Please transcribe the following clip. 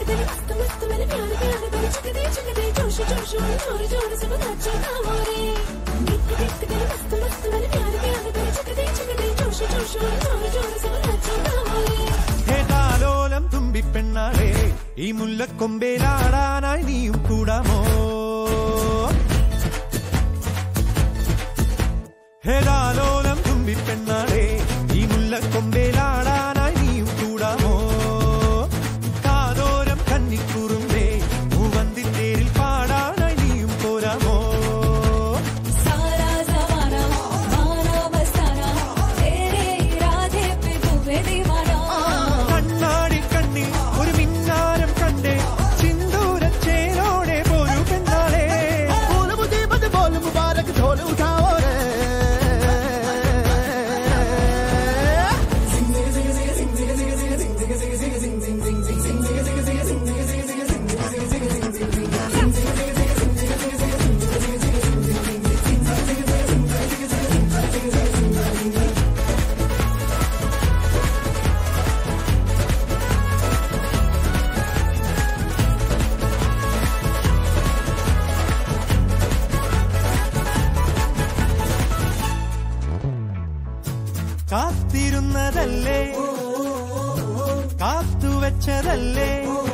दिल मस्त मस्त मेरे प्यार प्यार तेरे चिक दे चिक दे जोश जोश और जोर जोर से नाचो ना मोरे दिख दिख दिल मस्त मस्त मेरे प्यार प्यार तेरे चिक दे चिक दे जोश जोश और जोर जोर से नाचो ना मोरे ഹേ താലോലം തുമ്പിപ്പെണ്ണാളെ ഈ മുല്ലക്കൊമ്പേലാടാനായി നീയും കൂടാമോ ഹേ താലോലം തുമ്പിപ്പെണ്ണാളെ ഈ മുല്ലക്കൊമ്പേലാടാനായി നീയും കൂടാമോ കാതോരം കന്നിക്കുറുമ്പേ മൂവന്തിൽ തേരിൽ പാടാനായി നീയും പോരാമോ सारा जमाना माना बस्ताना तेरे इरादे पे तुम्हें दीवाना കണ്ണാടി കണ്ണിൽ ഒരു മിന്നാരം കണ്ടേ സിന്ദൂരച്ചേരോടെ പോരു പെണ്ണാളെ फूल मुसीबत बोल मुबारक ढोल उठाओ रे കാത്തിരുന്നതല്ലേ കാത്തുവെച്ചതല്ലേ